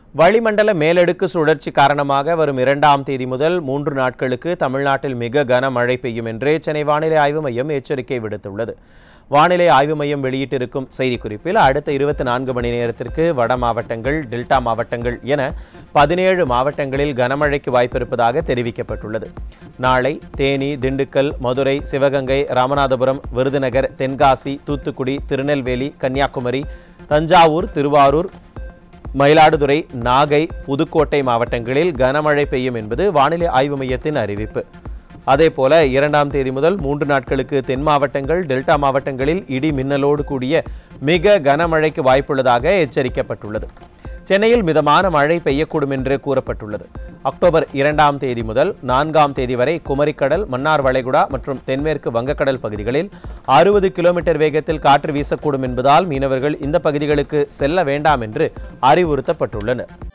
வளிமண்டல மேலடுக்கு சுழற்சி காரணமாக வரும் இரண்டாம் தேதி முதல் மூன்று நாட்களுக்கு தமிழ்நாட்டில் மிக கனமழை பெய்யும் என்று சென்னை வானிலை ஆய்வு மையம் எச்சரிக்கை விடுத்துள்ளது வானிலை ஆய்வு மையம் வெளியிட்டிருக்கும் செய்திக்குறிப்பில் அடுத்த இருபத்தி நான்கு மணி நேரத்திற்கு வட மாவட்டங்கள் டெல்டா மாவட்டங்கள் என பதினேழு மாவட்டங்களில் கனமழைக்கு வாய்ப்பிருப்பதாக தெரிவிக்கப்பட்டுள்ளது நாளை தேனி திண்டுக்கல் மதுரை சிவகங்கை ராமநாதபுரம் விருதுநகர் தென்காசி தூத்துக்குடி திருநெல்வேலி கன்னியாகுமரி தஞ்சாவூர் திருவாரூர் மயிலாடுதுறை நாகை புதுக்கோட்டை மாவட்டங்களில் கனமழை பெய்யும் என்பது வானிலை ஆய்வு மையத்தின் அறிவிப்பு அதேபோல இரண்டாம் தேதி முதல் மூன்று நாட்களுக்கு தென் மாவட்டங்கள் டெல்டா மாவட்டங்களில் இடி மின்னலோடு கூடிய மிக கனமழைக்கு வாய்ப்புள்ளதாக எச்சரிக்கப்பட்டுள்ளது சென்னையில் மிதமான மழை பெய்யக்கூடும் என்று கூறப்பட்டுள்ளது அக்டோபர் இரண்டாம் தேதி முதல் நான்காம் தேதி வரை குமரிக்கடல் மன்னார் வளைகுடா மற்றும் தென்மேற்கு வங்கக்கடல் பகுதிகளில் அறுபது கிலோமீட்டர் வேகத்தில் காற்று வீசக்கூடும் என்பதால் மீனவர்கள் இந்த பகுதிகளுக்கு செல்ல வேண்டாம் என்று அறிவுறுத்தப்பட்டுள்ளனர்